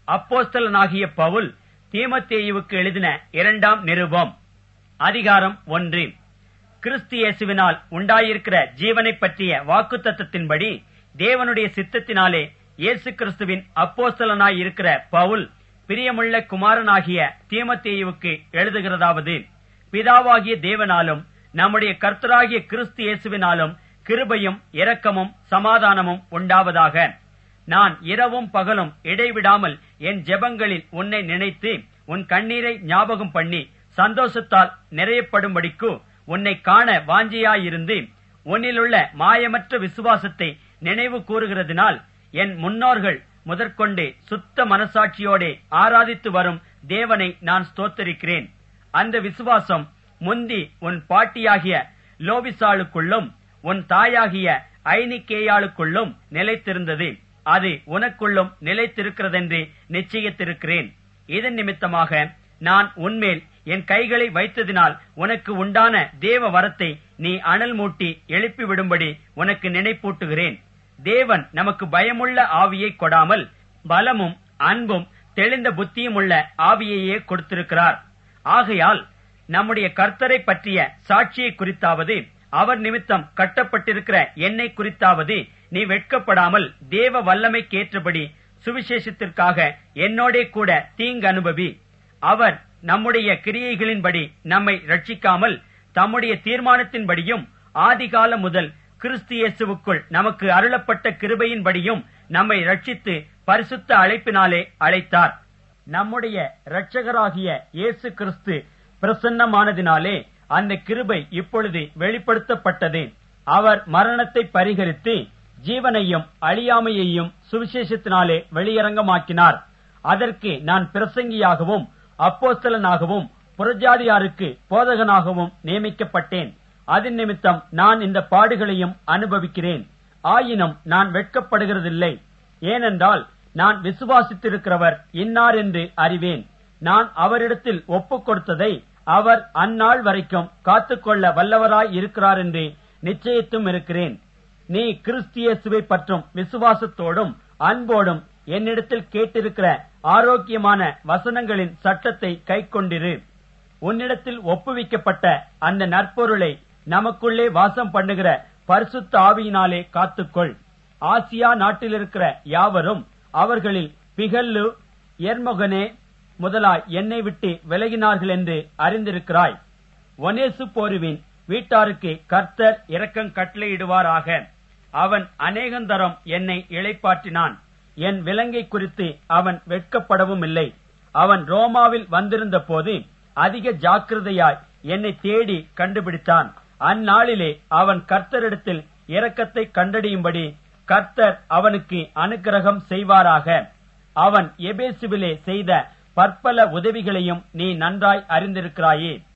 அப்போஸ்தலனாகிய பவுல் தீமத்தேயுவுக்கு எழுதின இரண்டாம் நிருபம் அதிகாரம் ஒன்று கிறிஸ்து இயேசுவினால் உண்டாயிருக்கிற ஜீவனைப் பற்றிய வாக்குத்தத்தத்தின்படி தேவனுடைய சித்தத்தினாலே இயேசு கிறிஸ்துவின் அப்போஸ்தலனாயிருக்கிற பவுல் பிரியமுள்ள குமாரனாகிய தீமத்தேயுவுக்கு எழுதுகிறதாவது பிதாவாகிய தேவனாலும் நம்முடைய கர்த்தராகிய கிறிஸ்து இயேசுவினாலும் கிருபையும் இரக்கமும் சமாதானமும் உண்டாவதாக நான் இரவும் பகலும் இடைவிடாமல் என் ஜெபங்களில் உன்னை நினைத்து உன் கண்ணீரை ஞாபகம் பண்ணி சந்தோஷத்தால் நிறையப்படும்படிக்கு உன்னை காண வாஞ்சியாயிருந்து உன்னிலுள்ள மாயமற்ற விசுவாசத்தை நினைவு கூறுகிறதினால் என் முன்னோர்கள் முதற்கொண்டு சுத்த மனசாட்சியோடே ஆராதித்து வரும் தேவனை நான் ஸ்தோத்தரிக்கிறேன் அந்த விசுவாசம் முந்தி உன் பாட்டியாகிய லோபிசாளுக்குள்ளும் உன் தாயாகிய ஐனிக்கேயாளுக்குள்ளும் நிலைத்திருந்தது அது உனக்குள்ளும் நிலைத்திருக்கிறதென்று நிச்சயித்திருக்கிறேன் இதன் நிமித்தமாக நான் உன்மேல் என் கைகளை வைத்ததினால் உனக்கு உண்டான தேவ வரத்தை நீ அனல் மூட்டி எழுப்பிவிடும்படி உனக்கு நினைப்பூட்டுகிறேன் தேவன் நமக்கு பயமுள்ள ஆவியை கொடாமல் பலமும் அன்பும் தெளிந்த புத்தியுமுள்ள ஆவியையே கொடுத்திருக்கிறார் ஆகையால் நம்முடைய கர்த்தரை பற்றிய சாட்சியை குறித்தாவது அவர் நிமித்தம் கட்டப்பட்டிருக்கிற என்னை குறித்தாவது நீ வெட்கப்படாமல் தேவ வல்லமைக்கேற்றபடி சுவிசேஷத்திற்காக என்னோடே கூட தீங்கு அனுபவி அவர் நம்முடைய கிரியைகளின்படி நம்மை ரட்சிக்காமல் தம்முடைய தீர்மானத்தின்படியும் ஆதிகாலம் முதல் கிறிஸ்து இயேசுவுக்குள் நமக்கு அருளப்பட்ட கிருபையின்படியும் நம்மை ரட்சித்து பரிசுத்த அழைப்பினாலே அழைத்தார் நம்முடைய இரட்சகராகிய இயேசு கிறிஸ்து பிரசன்னமானதினாலே அந்த கிருபை இப்பொழுது வெளிப்படுத்தப்பட்டது அவர் மரணத்தை பரிகரித்து ஜீவனையும் அழியாமையையும் சுவிசேஷத்தினாலே வெளியரங்கமாக்கினார் அதற்கு நான் பிரசங்கியாகவும் அப்போஸ்தலனாகவும் புறஜாதியாருக்கு போதகனாகவும் நியமிக்கப்பட்டேன் அதன் நிமித்தம் நான் இந்த பாடுகளையும் அனுபவிக்கிறேன் ஆயினும் நான் வெட்கப்படுகிறதில்லை ஏனென்றால் நான் விசுவாசித்திருக்கிறவர் இன்னார் என்று அறிவேன் நான் அவரிடத்தில் ஒப்புக் கொடுத்ததை அவர் அந்நாள் வரைக்கும் காத்துக்கொள்ள வல்லவராய் இருக்கிறார் என்று நிச்சயித்தும் இருக்கிறேன் நீ கிறிஸ்தியேசுவை பற்றும் விசுவாசத்தோடும் அன்போடும் என்னிடத்தில் கேட்டிருக்கிற ஆரோக்கியமான வசனங்களின் சட்டத்தை கைக்கொண்டிரு உன்னிடத்தில் ஒப்புவிக்கப்பட்ட அந்த நற்பொருளை நமக்குள்ளே வாசம் பண்ணுகிற பரிசுத்த ஆவியினாலே காத்துக்கொள் ஆசியா நாட்டில் இருக்கிற யாவரும் அவர்களில் பிகல்லு எர்மொகனே முதலாய் என்னை விட்டு விலகினார்கள் என்று அறிந்திருக்கிறாய் ஒனேசு போருவின் வீட்டாருக்கு கர்த்தர் இரக்கம் கட்டளையிடுவாராக அவன் அநேகந்தரம் என்னை இளைப்பாற்றினான் என் விலங்கை குறித்து அவன் வெட்கப்படவும் இல்லை அவன் ரோமாவில் வந்திருந்த போது அதிக ஜாக்கிரதையாய் என்னை தேடி கண்டுபிடித்தான் அந்நாளிலே அவன் கர்த்தரிடத்தில் இரக்கத்தை கண்டடியும்படி கர்த்தர் அவனுக்கு அனுக்கிரகம் செய்வாராக அவன் எபேசுவிலே செய்த பற்பல உதவிகளையும் நீ நன்றாய் அறிந்திருக்கிறாயே